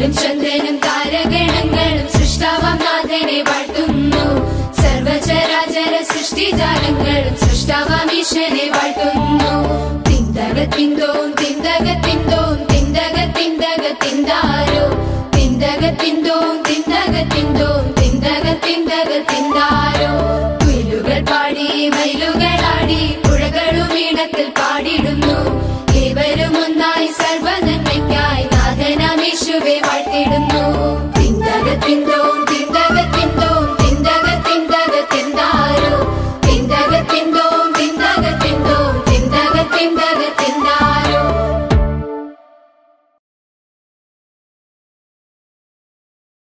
സൂര്യനും ചന്ദ്രനും താരഗണങ്ങളും സൃഷ്ടാവാം നാഥനെ വാഴ്ത്തുന്നു സർവചരാചര സൃഷ്ടിജാലങ്ങളും സൃഷ്ടാവാം ഈശ്വനെ വാഴ്ത്തുന്നു തിന്തക തിന്തോം തിന്തക തിന്തോം തിന്തക തിന്തക തിന്താരോ തിന്തക തിന്തോം തിന്തക തിന്തോം തിന്തക തിന്തക തിന്താരോ കുയിലുകൾ പാടി മയിലുകളാടി പുഴകളും ഈണത്തിൽ പാടിടുന്നു ഏവരും ഒന്നായി സർവനന്മയ്ക്കായി നാഥനാമേശുവെ വാഴ്ത്തിടുന്നു തിന്തക തിന്തോ